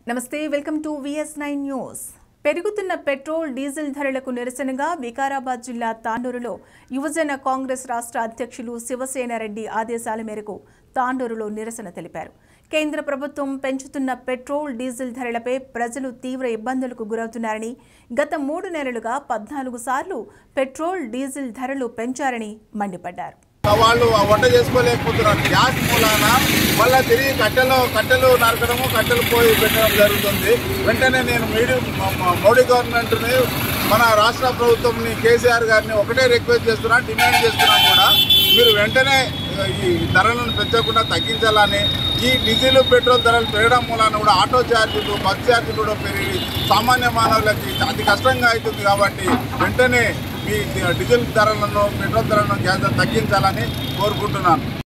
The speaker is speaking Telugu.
నమస్తే welcome to VS nine news పెరుగుతున్న పెట్రోల్ డీజిల్ ధరలకు నిరసనగా వికారాబాద్ జిల్లా తాండూరులో యువజన కాంగ్రెస్ రాష్ట్ర అధ్యక్షులు శివసేన రెడ్డి ఆదేశాల మేరకు తాండూరులో నిరసన తెలిపారు కేంద్ర ప్రభుత్వం పెంచుతున్న పెట్రోల్ డీజిల్ ధరలపై ప్రజలు తీవ్ర ఇబ్బందులకు గురవుతున్నారని గత మూడు నెలలుగా పద్నాలుగు సార్లు పెట్రోల్ డీజిల్ ధరలు పెంచారని మండిపడ్డారు వాళ్ళు ఆ వంట చేసుకోలేకపోతున్నారు గ్యాస్ మూలాన మళ్ళీ తిరిగి కట్టెలు కట్టెలు నరకడము కట్టెలు పోయి పెట్టడం జరుగుతుంది వెంటనే నేను మీడి మ- మ- మోడీ గవర్నమెంట్ని మన రాష్ట్ర ప్రభుత్వంని కేసీఆర్ గారిని ఒకటే రిక్వెస్ట్ చేస్తున్నా డిమాండ్ చేస్తున్నాం కూడా మీరు వెంటనే ఆ, ఈ ధరలను పెంచకుండా తగ్గించాలని ఈ డీజిల్ పెట్రోల్ ధరలు పెరగడం మూలాన కూడా ఆటో ఛార్జీలు బస్ ఛార్జీలు కూడా పెరిగి సామాన్య మానవులకి అతి కష్టంగా అవుతుంది కాబట్టి వెంటనే మీ డీజిల్ ధరలను పెట్రోల్ ధరలను గ్యాస్ ధరలు తగ్గించాలని కోరుకుంటున్నాను